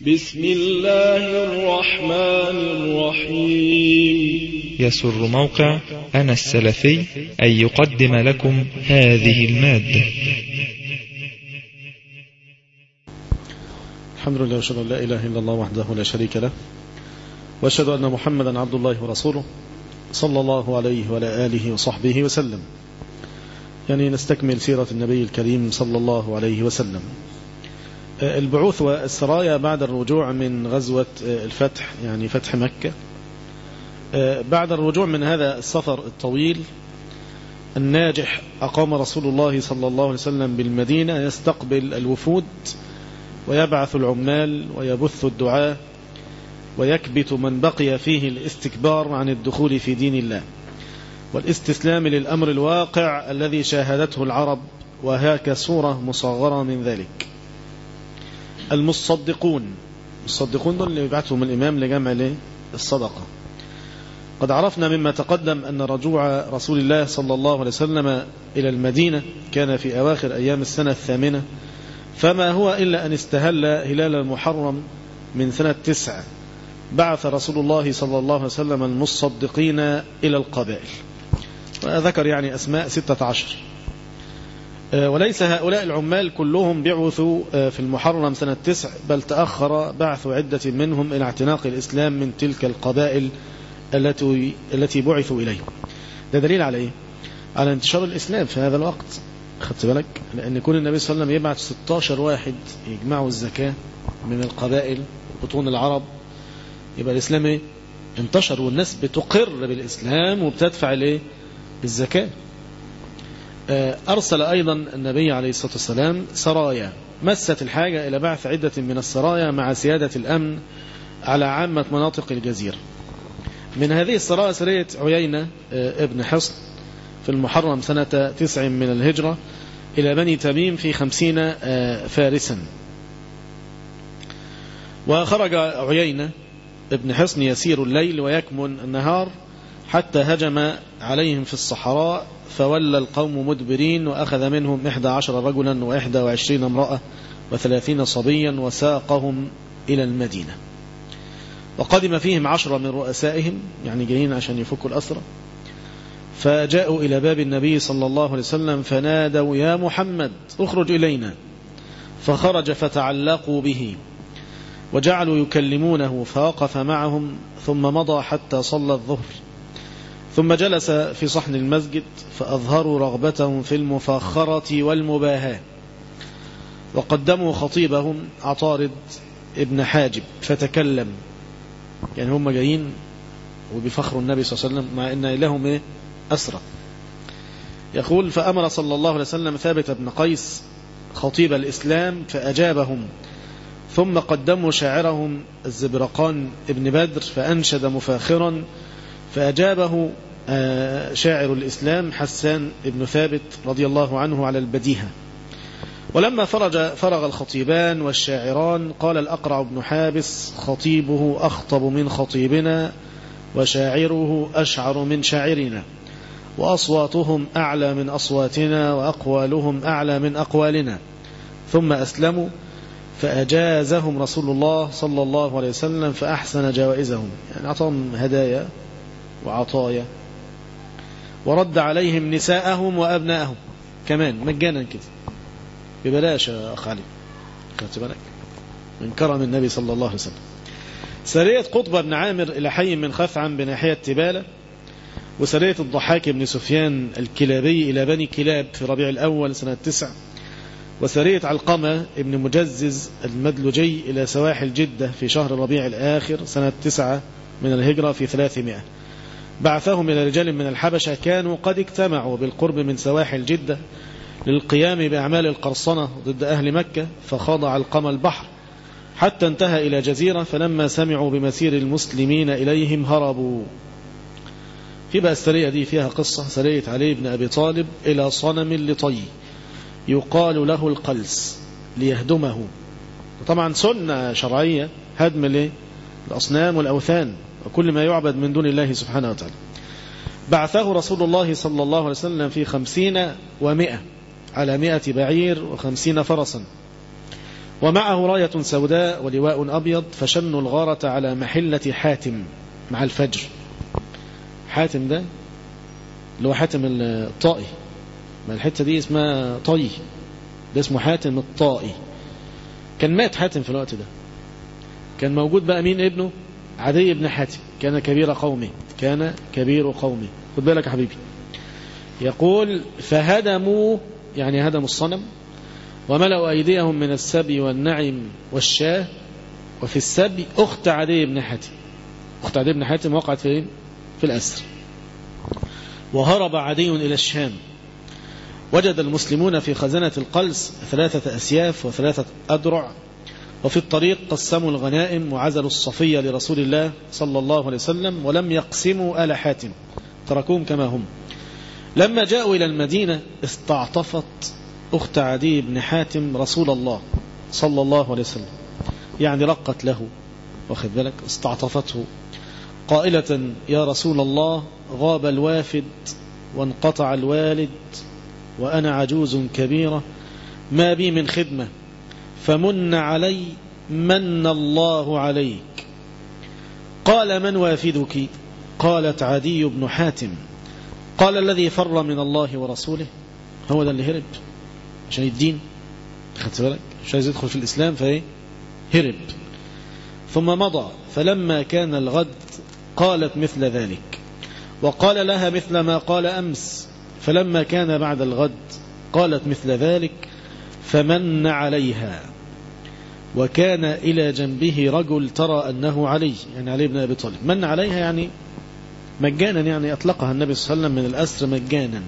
بسم الله الرحمن الرحيم يسر موقع أنا السلفي أن يقدم لكم هذه المادة الحمد لله واشهد ان لا اله الا الله وحده لا شريك له واشهد ان محمدا عبد الله ورسوله صلى الله عليه وعلى اله وصحبه وسلم يعني نستكمل سيره النبي الكريم صلى الله عليه وسلم البعوث والسرايا بعد الرجوع من غزوه الفتح يعني فتح مكه بعد الرجوع من هذا السفر الطويل الناجح أقام رسول الله صلى الله عليه وسلم بالمدينة يستقبل الوفود ويبعث العمال ويبث الدعاء ويكبت من بقي فيه الاستكبار عن الدخول في دين الله والاستسلام للأمر الواقع الذي شاهدته العرب وهاك صورة مصغرة من ذلك المصدقون المصدقون دول اللي يبعثهم الإمام لجمع الصدقة قد عرفنا مما تقدم أن رجوع رسول الله صلى الله عليه وسلم إلى المدينة كان في أواخر أيام السنة الثامنة فما هو إلا أن استهل هلال المحرم من سنة تسع بعث رسول الله صلى الله عليه وسلم المصدقين إلى القبائل وذكر يعني أسماء ستة عشر وليس هؤلاء العمال كلهم بعثوا في المحرم سنة تسع بل تأخر بعث عدة منهم إلى اعتناق الإسلام من تلك القبائل التي التي بعثوا إليه ده دليل على إيه؟ على انتشار الإسلام في هذا الوقت خدت بالك لأن كل النبي صلى الله عليه وسلم يبعث 16 واحد يجمعوا الزكاة من القبائل بطون العرب يبقى الإسلام إيه؟ انتشر والناس بتقر بالإسلام وبتدفع الايه الزكاة أرسل أيضا النبي عليه الصلاة والسلام سرايا مست الحاجة إلى بعث عدة من السرايا مع سيادة الأمن على عامة مناطق الجزيرة من هذه السرايا سرية عيينة ابن حصن في المحرم سنة تسع من الهجرة إلى بني تميم في خمسين فارسا وخرج عيينة ابن حصن يسير الليل ويكمن النهار حتى هجم عليهم في الصحراء فولى القوم مدبرين وأخذ منهم إحدى عشر رجلا وإحدى وعشرين امرأة وثلاثين صبيا وساقهم إلى المدينة وقدم فيهم عشرة من رؤسائهم يعني جايين عشان يفكوا الأسرى فجاءوا إلى باب النبي صلى الله عليه وسلم فنادوا يا محمد اخرج إلينا فخرج فتعلقوا به وجعلوا يكلمونه فوقف معهم ثم مضى حتى صلى الظهر ثم جلس في صحن المسجد فأظهروا رغبتهم في المفاخرة والمباهاة وقدموا خطيبهم عطارد ابن حاجب فتكلم يعني هم جايين وبفخروا النبي صلى الله عليه وسلم مع أن لهم إيه؟ أسرى يقول فأمر صلى الله عليه وسلم ثابت بن قيس خطيب الإسلام فأجابهم ثم قدموا شاعرهم الزبرقان ابن بدر فأنشد مفاخرا فأجابه شاعر الإسلام حسان ابن ثابت رضي الله عنه على البديهة ولما فرج فرغ الخطيبان والشاعران قال الأقرع بن حابس خطيبه أخطب من خطيبنا وشاعره أشعر من شاعرنا وأصواتهم أعلى من أصواتنا وأقوالهم أعلى من أقوالنا ثم أسلموا فأجازهم رسول الله صلى الله عليه وسلم فأحسن جوائزهم يعني أعطاهم هدايا وعطايا ورد عليهم نساءهم وأبنائهم كمان مجانا كده ببلاش يا أخ علي خدت بالك من كرم النبي صلى الله عليه وسلم سرية قطبة بن عامر إلى حي من خثعم بناحية تبالة وسرية الضحاك بن سفيان الكلابي إلى بني كلاب في ربيع الأول سنة تسع وسرية علقمة ابن مجزز المدلجي إلى سواحل جدة في شهر ربيع الآخر سنة تسعة من الهجرة في ثلاثمائة بعثهم إلى رجال من الحبشة كانوا قد اجتمعوا بالقرب من سواحل جدة للقيام بأعمال القرصنة ضد أهل مكة فخاض علقمة البحر حتى انتهى إلى جزيرة فلما سمعوا بمسير المسلمين إليهم هربوا في بقى السرية دي فيها قصة سرية علي بن أبي طالب إلى صنم لطي يقال له القلس ليهدمه طبعا سنة شرعية هدم الايه الأصنام والأوثان وكل ما يعبد من دون الله سبحانه وتعالى بعثه رسول الله صلى الله عليه وسلم في خمسين ومائة على مائة بعير وخمسين فرسا ومعه راية سوداء ولواء أبيض فشنوا الغارة على محلة حاتم مع الفجر حاتم ده اللي هو حاتم الطائي ما الحتة دي اسمها طي ده اسمه حاتم الطائي كان مات حاتم في الوقت ده كان موجود بقى مين ابنه عدي بن حاتم كان كبير قومه كان كبير قومه خد بالك يا حبيبي يقول فهدموا يعني هدموا الصنم وملأوا أيديهم من السبي والنعم والشاه وفي السبي أخت عدي بن حاتم أخت عدي بن حاتم وقعت فين في الأسر وهرب عدي إلى الشام وجد المسلمون في خزنة القلس ثلاثة أسياف وثلاثة أدرع وفي الطريق قسموا الغنائم وعزلوا الصفية لرسول الله صلى الله عليه وسلم ولم يقسموا آل حاتم تركوهم كما هم لما جاءوا إلى المدينة استعطفت أخت عدي بن حاتم رسول الله صلى الله عليه وسلم يعني رقت له واخد بالك استعطفته قائلة يا رسول الله غاب الوافد وانقطع الوالد وأنا عجوز كبيرة ما بي من خدمة فمن علي من الله عليك قال من وافدك قالت عدي بن حاتم قال الذي فر من الله ورسوله هو ده اللي هرب عشان الدين خدت بالك مش عايز يدخل في الإسلام فايه هرب ثم مضى فلما كان الغد قالت مثل ذلك وقال لها مثل ما قال أمس فلما كان بعد الغد قالت مثل ذلك فمن عليها وكان إلى جنبه رجل ترى أنه علي يعني علي بن أبي طالب من عليها يعني مجانا يعني أطلقها النبي صلى الله عليه وسلم من الأسر مجانا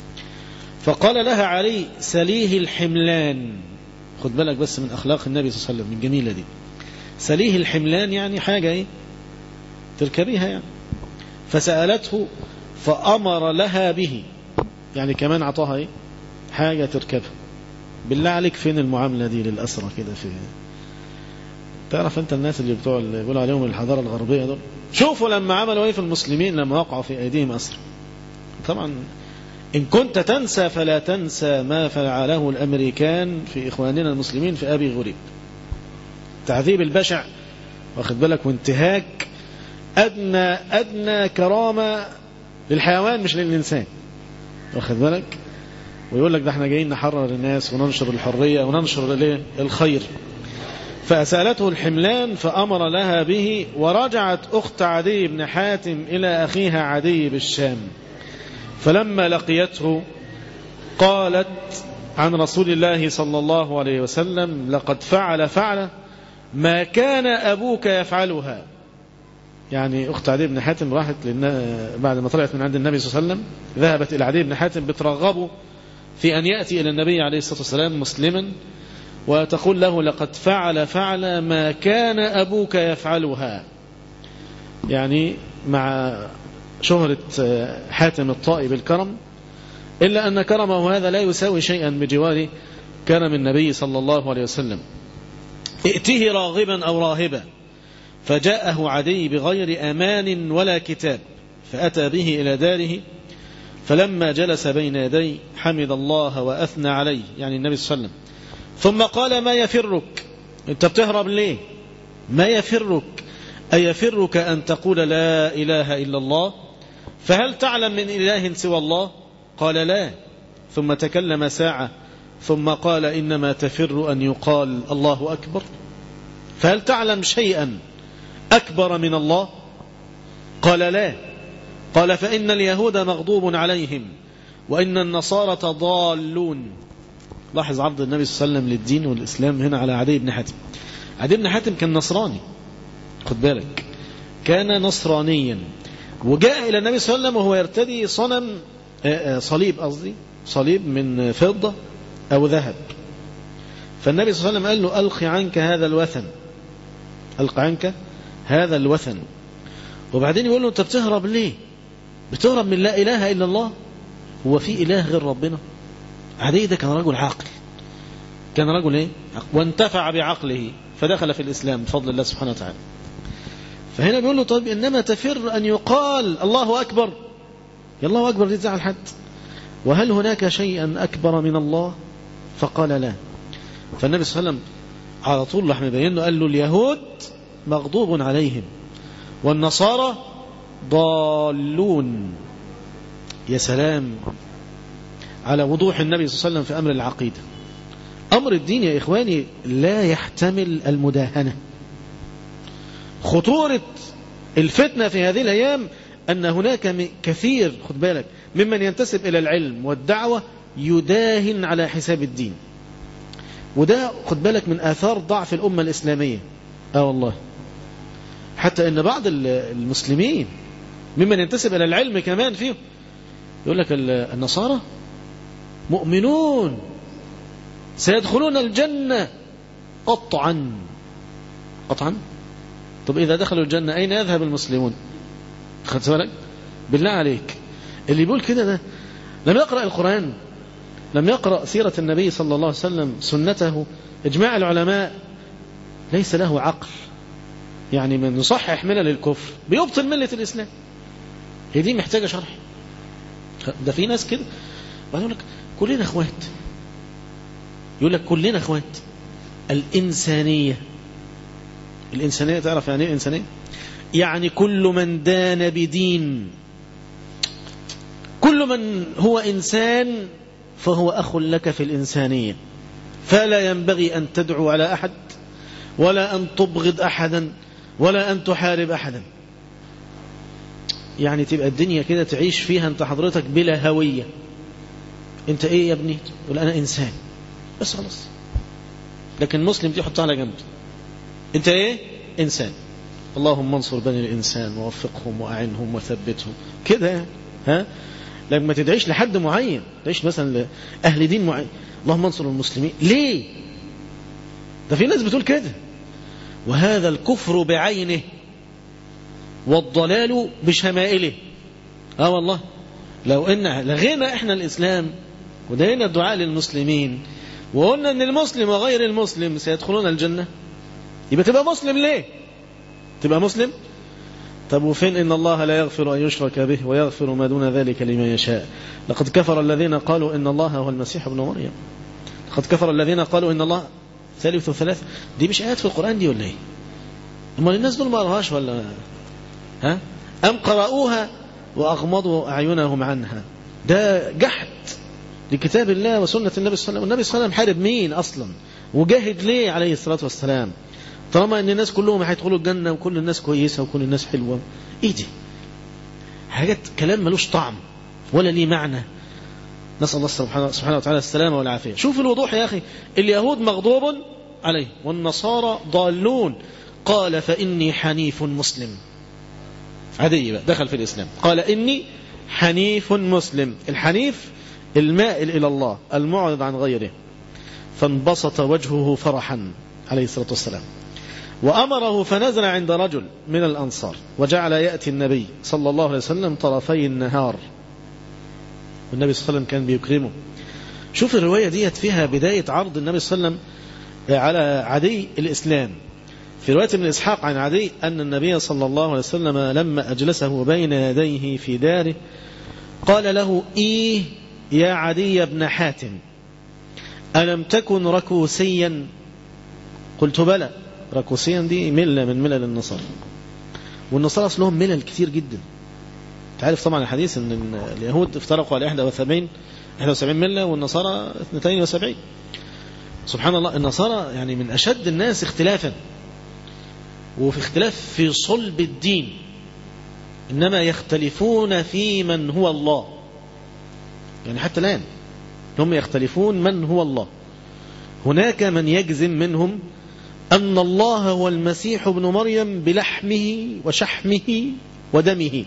فقال لها علي سليه الحملان خد بالك بس من أخلاق النبي صلى الله عليه وسلم من جميلة دي سليه الحملان يعني حاجة إيه تركبيها يعني فسألته فأمر لها به يعني كمان عطاها إيه حاجة تركبها بالله عليك فين المعاملة دي للأسرة كده في تعرف انت الناس اللي بتوع اللي بيقولوا عليهم الحضارة الغربية دول شوفوا لما عملوا ايه في المسلمين لما وقعوا في ايديهم أسر طبعا إن كنت تنسى فلا تنسى ما فعله الأمريكان في إخواننا المسلمين في أبي غريب تعذيب البشع واخد بالك وانتهاك أدنى أدنى كرامة للحيوان مش للإنسان واخد بالك ويقول لك ده احنا جايين نحرر الناس وننشر الحرية وننشر الايه الخير فسألته الحملان فأمر لها به ورجعت أخت عدي بن حاتم إلى أخيها عدي بالشام فلما لقيته قالت عن رسول الله صلى الله عليه وسلم لقد فعل فعل ما كان أبوك يفعلها يعني أخت عدي بن حاتم راحت بعد ما طلعت من عند النبي صلى الله عليه وسلم ذهبت إلى عدي بن حاتم بترغبه في أن يأتي إلى النبي عليه الصلاة والسلام مسلما وتقول له لقد فعل فعل ما كان أبوك يفعلها يعني مع شهرة حاتم الطائي بالكرم إلا أن كرمه هذا لا يساوي شيئا بجوار كرم النبي صلى الله عليه وسلم ائته راغبا أو راهبا فجاءه عدي بغير أمان ولا كتاب فأتى به إلى داره فلما جلس بين يدي حمد الله وأثنى عليه يعني النبي صلى الله عليه وسلم ثم قال ما يفرك انت بتهرب ليه ما يفرك أيفرك أن تقول لا إله إلا الله فهل تعلم من إله سوى الله قال لا ثم تكلم ساعة ثم قال إنما تفر أن يقال الله أكبر فهل تعلم شيئا أكبر من الله قال لا قال فإن اليهود مغضوب عليهم وإن النصارى ضالون لاحظ عرض النبي صلى الله عليه وسلم للدين والإسلام هنا على عدي بن حاتم عدي بن حاتم كان نصراني خد بالك كان نصرانيا وجاء إلى النبي صلى الله عليه وسلم وهو يرتدي صنم صليب قصدي صليب من فضة أو ذهب فالنبي صلى الله عليه وسلم قال له ألقي عنك هذا الوثن ألقي عنك هذا الوثن وبعدين يقول له أنت بتهرب ليه بتهرب من لا إله إلا الله هو في إله غير ربنا عدي ده كان رجل عاقل كان رجل ايه وانتفع بعقله فدخل في الإسلام بفضل الله سبحانه وتعالى فهنا بيقول له طيب إنما تفر أن يقال الله أكبر يا الله أكبر دي تزعل حد وهل هناك شيئا أكبر من الله فقال لا فالنبي صلى الله عليه وسلم على طول راح مبين له قال له اليهود مغضوب عليهم والنصارى ضالون يا سلام على وضوح النبي صلى الله عليه وسلم في أمر العقيدة أمر الدين يا إخواني لا يحتمل المداهنة خطورة الفتنة في هذه الأيام أن هناك كثير خد بالك ممن ينتسب إلى العلم والدعوة يداهن على حساب الدين وده خد بالك من آثار ضعف الأمة الإسلامية آه والله حتى أن بعض المسلمين ممن ينتسب إلى العلم كمان فيه يقول لك النصارى مؤمنون سيدخلون الجنة قطعا قطعا طب إذا دخلوا الجنة أين يذهب المسلمون خدت بالك بالله عليك اللي يقول كده ده لم يقرأ القرآن لم يقرأ سيرة النبي صلى الله عليه وسلم سنته إجماع العلماء ليس له عقل يعني من يصحح ملل الكفر بيبطل ملة الإسلام هي دي محتاجة شرح ده في ناس كده يقول لك كلنا اخوات يقول لك كلنا اخوات الإنسانية الإنسانية تعرف يعني ايه إنسانية يعني كل من دان بدين كل من هو إنسان فهو أخ لك في الإنسانية فلا ينبغي أن تدعو على أحد ولا أن تبغض أحدا ولا أن تحارب أحدا يعني تبقى الدنيا كده تعيش فيها أنت حضرتك بلا هوية أنت إيه يا ابني تقول أنا إنسان بس خلاص لكن مسلم دي حطها على جنب أنت إيه إنسان اللهم انصر بني الإنسان ووفقهم وأعنهم وثبتهم كده ها لما تدعيش لحد معين تعيش مثلا لأهل دين معين اللهم انصر المسلمين ليه ده في ناس بتقول كده وهذا الكفر بعينه والضلال بشمائله اه والله لو ان لغينا احنا الاسلام ودينا الدعاء للمسلمين وقلنا ان المسلم وغير المسلم سيدخلون الجنه يبقى تبقى مسلم ليه تبقى مسلم طب وفين إن الله لا يغفر أن يشرك به ويغفر ما دون ذلك لمن يشاء لقد كفر الذين قالوا إن الله هو المسيح ابن مريم لقد كفر الذين قالوا إن الله ثالث ثلاث دي مش آيات في القرآن دي ولا إيه أمال الناس دول ما قراهاش ولا ها أم قرأوها وأغمضوا أعينهم عنها ده جحد لكتاب الله وسنة النبي صلى الله عليه وسلم والنبي صلى الله عليه وسلم حارب مين أصلا وجاهد ليه عليه الصلاة والسلام طالما ان الناس كلهم هيدخلوا الجنة وكل الناس كويسة وكل الناس حلوة ايه دي حاجات كلام ملوش طعم ولا ليه معنى نسأل الله سبحانه, سبحانه وتعالى السلامة والعافية شوف الوضوح يا أخي اليهود مغضوب عليه والنصارى ضالون قال فإني حنيف مسلم عادي بقى دخل في الإسلام قال إني حنيف مسلم الحنيف المائل إلى الله المعرض عن غيره فانبسط وجهه فرحا عليه الصلاة والسلام وأمره فنزل عند رجل من الأنصار وجعل يأتي النبي صلى الله عليه وسلم طرفي النهار والنبي صلى الله عليه وسلم كان بيكرمه شوف الرواية ديت فيها بداية عرض النبي صلى الله عليه وسلم على عدي الإسلام في رواية ابن إسحاق عن عدي أن النبي صلى الله عليه وسلم لما أجلسه بين يديه في داره قال له إيه يا عدي بن حاتم ألم تكن ركوسيا قلت بلى ركوسيا دي ملة من ملل النصارى والنصارى أصلهم ملل كتير جدا تعرف طبعا الحديث أن اليهود افترقوا على 71 71 ملة والنصارى 72 سبحان الله النصارى يعني من أشد الناس اختلافا وفي اختلاف في صلب الدين إنما يختلفون في من هو الله يعني حتى الآن هم يختلفون من هو الله هناك من يجزم منهم أن الله هو المسيح ابن مريم بلحمه وشحمه ودمه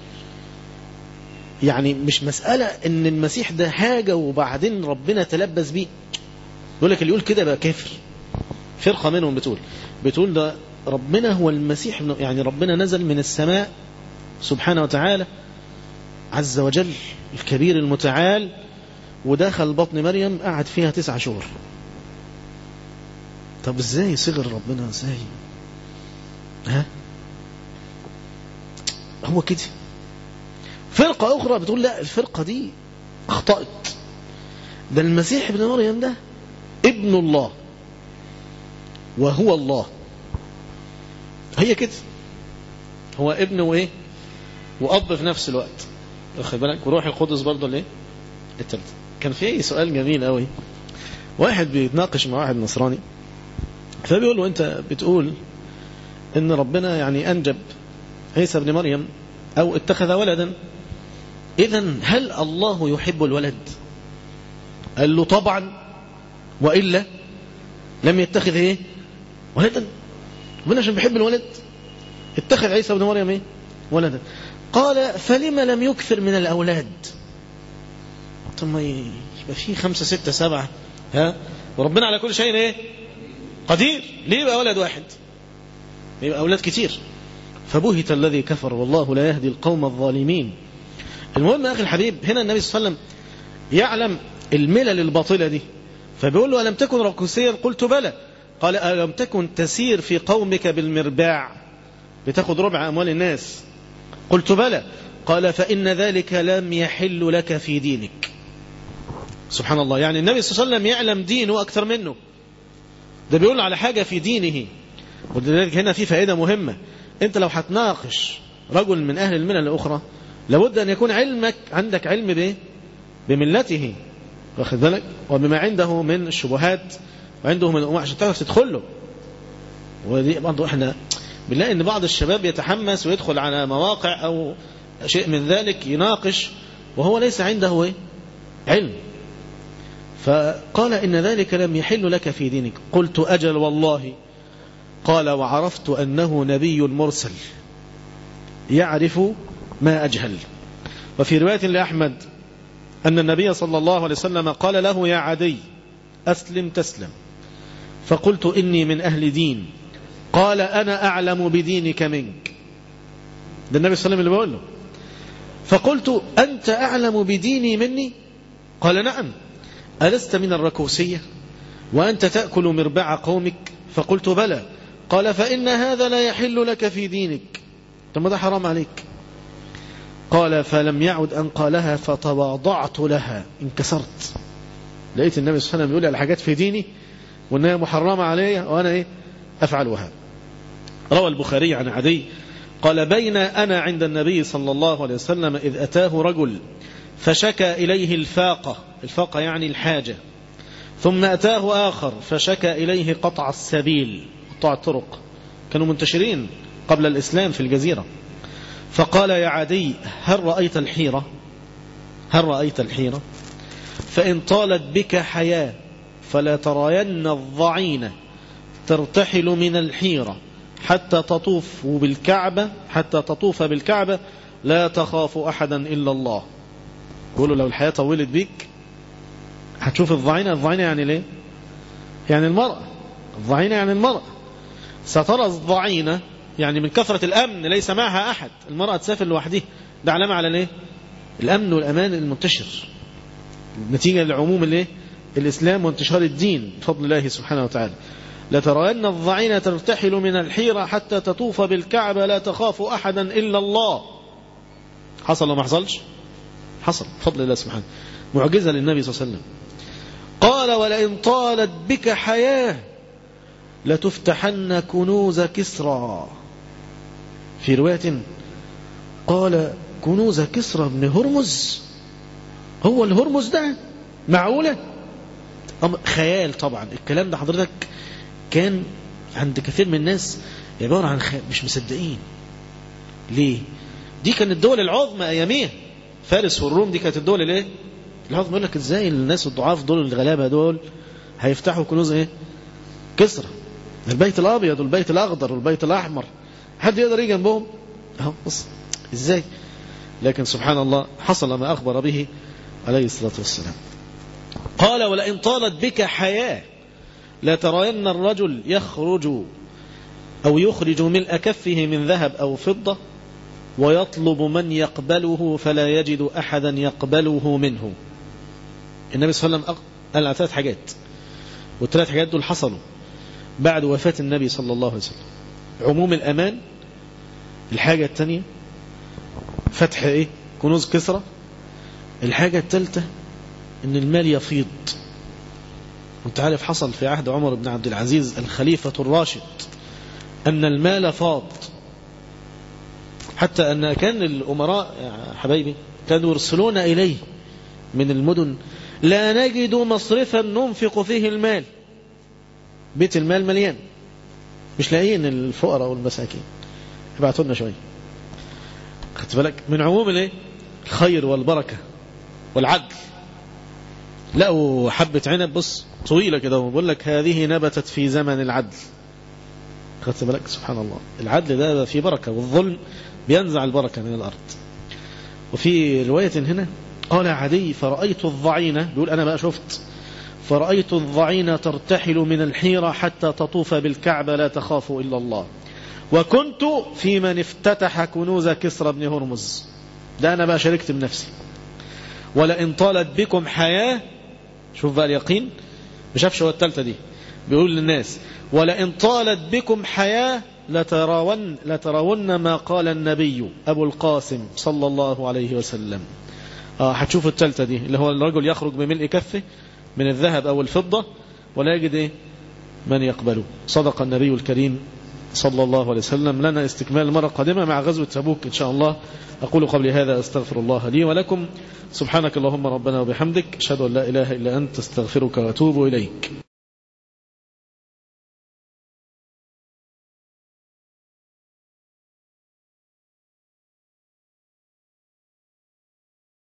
يعني مش مسألة ان المسيح ده حاجة وبعدين ربنا تلبس بيه يقول لك اللي يقول كده بقى كافر فرقة منهم بتقول بتقول ده ربنا هو المسيح يعني ربنا نزل من السماء سبحانه وتعالى عز وجل الكبير المتعال ودخل بطن مريم قعد فيها تسعة شهور طب ازاي صغر ربنا ازاي ها هو كده فرقة أخرى بتقول لا الفرقة دي أخطأت ده المسيح ابن مريم ده ابن الله وهو الله هي كده هو ابن وايه واب في نفس الوقت واخد بالك وروح القدس برضه الايه التالتة كان في سؤال جميل قوي واحد بيتناقش مع واحد نصراني فبيقول له انت بتقول ان ربنا يعني انجب عيسى ابن مريم او اتخذ ولدا اذا هل الله يحب الولد قال له طبعا والا لم يتخذ ايه ولدا ربنا عشان بيحب الولد اتخذ عيسى ابن مريم ايه ولدا قال فلما لم يكثر من الاولاد طب ما يبقى في خمسة ستة سبعة ها وربنا على كل شيء ايه قدير ليه يبقى ولد واحد يبقى أولاد كتير فبهت الذي كفر والله لا يهدي القوم الظالمين المهم يا أخي الحبيب هنا النبي صلى الله عليه وسلم يعلم الملل الباطلة دي فبيقول له ألم تكن ركوسيا قلت بلى قال ألم تكن تسير في قومك بالمرباع بتاخد ربع أموال الناس قلت بلى قال فإن ذلك لم يحل لك في دينك سبحان الله يعني النبي صلى الله عليه وسلم يعلم دينه أكثر منه ده بيقول على حاجة في دينه ولذلك هنا في فائدة مهمة انت لو هتناقش رجل من أهل الملل الأخرى لابد أن يكون علمك عندك علم بايه بملته واخد بالك وبما عنده من الشبهات وعنده من الأمور عشان تعرف تدخل له ودي برضه احنا بنلاقي ان بعض الشباب يتحمس ويدخل على مواقع او شيء من ذلك يناقش وهو ليس عنده ايه علم فقال إن ذلك لم يحل لك في دينك قلت أجل والله قال وعرفت أنه نبي مرسل يعرف ما أجهل وفي رواية لأحمد أن النبي صلى الله عليه وسلم قال له يا عدي أسلم تسلم فقلت إني من أهل دين قال أنا أعلم بدينك منك ده النبي صلى الله عليه وسلم اللي بقول له فقلت أنت أعلم بديني مني قال نعم ألست من الركوسية وأنت تأكل مربع قومك فقلت بلى قال فإن هذا لا يحل لك في دينك ثم ده حرام عليك قال فلم يعد أن قالها فتواضعت لها انكسرت لقيت النبي صلى الله عليه وسلم يقول لي على حاجات في ديني وأنها محرمة علي وأنا إيه أفعلها روى البخاري عن عدي قال بين أنا عند النبي صلى الله عليه وسلم إذ أتاه رجل فشكى إليه الفاقة الفاقة يعني الحاجة ثم أتاه آخر فشكى إليه قطع السبيل قطع الطرق كانوا منتشرين قبل الإسلام في الجزيرة فقال يا عدي هل رأيت الحيرة هل رأيت الحيرة فإن طالت بك حياة فلا تراين الضعين ترتحل من الحيرة حتى تطوف بالكعبة حتى تطوف بالكعبة لا تخاف أحدا إلا الله يقولوا لو الحياة طولت بيك هتشوف الضعينة الضعينة يعني ليه يعني المرأة الضعينة يعني المرأة سترى الضعينة يعني من كثرة الأمن ليس معها أحد المرأة تسافر لوحدها ده علامة على ليه الأمن والأمان المنتشر نتيجة لعموم الايه الإسلام وانتشار الدين بفضل الله سبحانه وتعالى لترين الضعينة ترتحل من الحيرة حتى تطوف بالكعبة لا تخاف أحدا إلا الله حصل وما حصلش حصل بفضل الله سبحانه معجزة للنبي صلى الله عليه وسلم قال ولئن طالت بك حياة لتفتحن كنوز كسرى في رواية قال كنوز كسرى بن هرمز هو الهرمز ده معقولة خيال طبعا الكلام ده حضرتك كان عند كثير من الناس عبارة عن خيال مش مصدقين ليه دي كانت الدول العظمى أياميها فارس والروم دي كانت الدول الايه العظمى يقول لك ازاي الناس الضعاف دول الغلابه دول هيفتحوا كنوز ايه كسرى البيت الابيض والبيت الاخضر والبيت الاحمر حد يقدر يجي جنبهم اهو بص ازاي لكن سبحان الله حصل ما اخبر به عليه الصلاه والسلام قال ولئن طالت بك حياه لا ترين الرجل يخرج او يخرج ملء كفه من ذهب او فضه ويطلب من يقبله فلا يجد أحدا يقبله منه النبي صلى الله عليه وسلم قال على ثلاث حاجات والثلاث حاجات دول حصلوا بعد وفاة النبي صلى الله عليه وسلم عموم الأمان الحاجة الثانية فتح إيه كنوز كسرى الحاجة الثالثة إن المال يفيض انت عارف حصل في عهد عمر بن عبد العزيز الخليفة الراشد أن المال فاض حتى أن كان الأمراء يا حبايبي كانوا يرسلون إليه من المدن لا نجد مصرفا ننفق فيه المال بيت المال مليان مش لاقيين الفقراء والمساكين ابعتوا لنا شويه خدت بالك من عموم الايه الخير والبركه والعدل لقوا حبه عنب بص طويله كده وبقول لك هذه نبتت في زمن العدل خدت بالك سبحان الله العدل ده فيه بركه والظلم بينزع البركه من الارض وفي روايه هنا قال عدي فرأيت الضعينة بيقول أنا بقى شفت فرأيت الضعينة ترتحل من الحيرة حتى تطوف بالكعبة لا تخاف إلا الله وكنت في من افتتح كنوز كسرى بن هرمز ده أنا بقى شاركت بنفسي ولئن طالت بكم حياة شوف بقى اليقين مشافش هو التالتة دي بيقول للناس ولئن طالت بكم حياة لترون, لترون ما قال النبي أبو القاسم صلى الله عليه وسلم آه هتشوفوا التالتة دي اللي هو الرجل يخرج بملء كفه من الذهب أو الفضة ولا يجد إيه من يقبله صدق النبي الكريم صلى الله عليه وسلم لنا استكمال المرة القادمة مع غزوة تبوك إن شاء الله أقول قبل هذا أستغفر الله لي ولكم سبحانك اللهم ربنا وبحمدك أشهد أن لا إله إلا أنت استغفرك وأتوب إليك